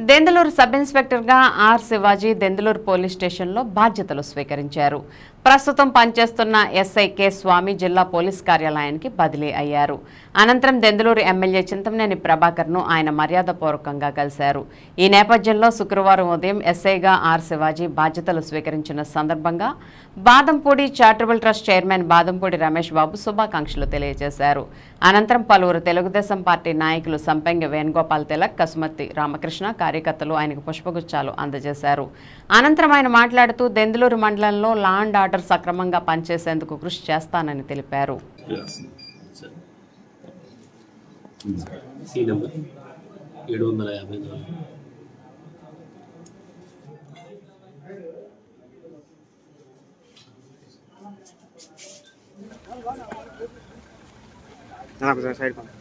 Denduluru sub ఇన్స్పెక్టర్గా R Shivaji Denduluru police స్టేషన్లో బాధ్యతలు స్వీకరించారు ప్రస్తుతం పనిచేస్తున్న ఎస్ఐ కె స్వామి జిల్లా పోలీస్ కార్యాలయానికి బదిలీ అయ్యారు అనంతరం దెందులూరు ఎమ్మెల్యే చింతమనేని ప్రభాకర్ను ఆయన మర్యాదపూర్వకంగా కలిశారు ఈ నేపథ్యంలో శుక్రవారం ఉదయం ఎస్ఐగా ఆర్ శివాజీ బాధ్యతలు స్వీకరించిన సందర్భంగా Badampudi charitable trust chairman Badampudi Ramesh Babu శుభాకాంక్షలు తెలియజేశారు అనంతరం పలువురు తెలుగుదేశం పార్టీ నాయకులు సంపెంగ వేణుగోపాల్ తిలక్ కసుమతి రామకృష్ణ కార్యకర్తలు ఆయనకు పుష్పగుచ్చాలు అందజేశారు అనంతరం ఆయన మాట్లాడుతూ దెందులూరు మండలంలో లా అండ్ ఆర్డర్ సక్రమంగా పనిచేసేందుకు కృషి చేస్తానని తెలిపారు సి నెంబర్ ఏడు వందల యాభై నాలుగు నాకు సార్ సైడ్ కొంచెం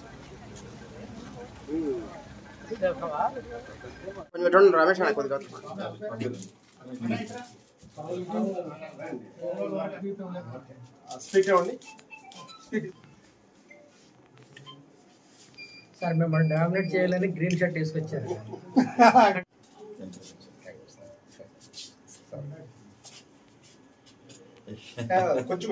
పెట్టండి రమేష్ అన్న కొద్దిగా స్పీకర్ ఉంది సార్ మిమ్మల్ని డామినేట్ చేయాలని గ్రీన్ షర్ట్ వేసుకొచ్చారు కొంచెం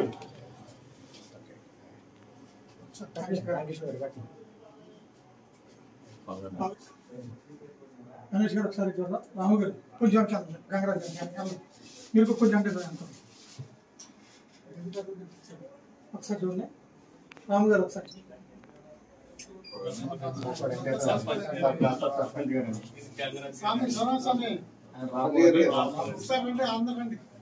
గణేష్ గారు ఒకసారి చూడరా రాము గారు కొంచెం వెనకాల, గంగరాజు గారు వెనకాల. మీరు కొంచెం అంటే సార్ అనుకో ఒకసారి చూడండి రాము గారు ఒకసారి స్వామి, స్వామి, స్వామి. ఒకసారి రండి, అందరూ రండి.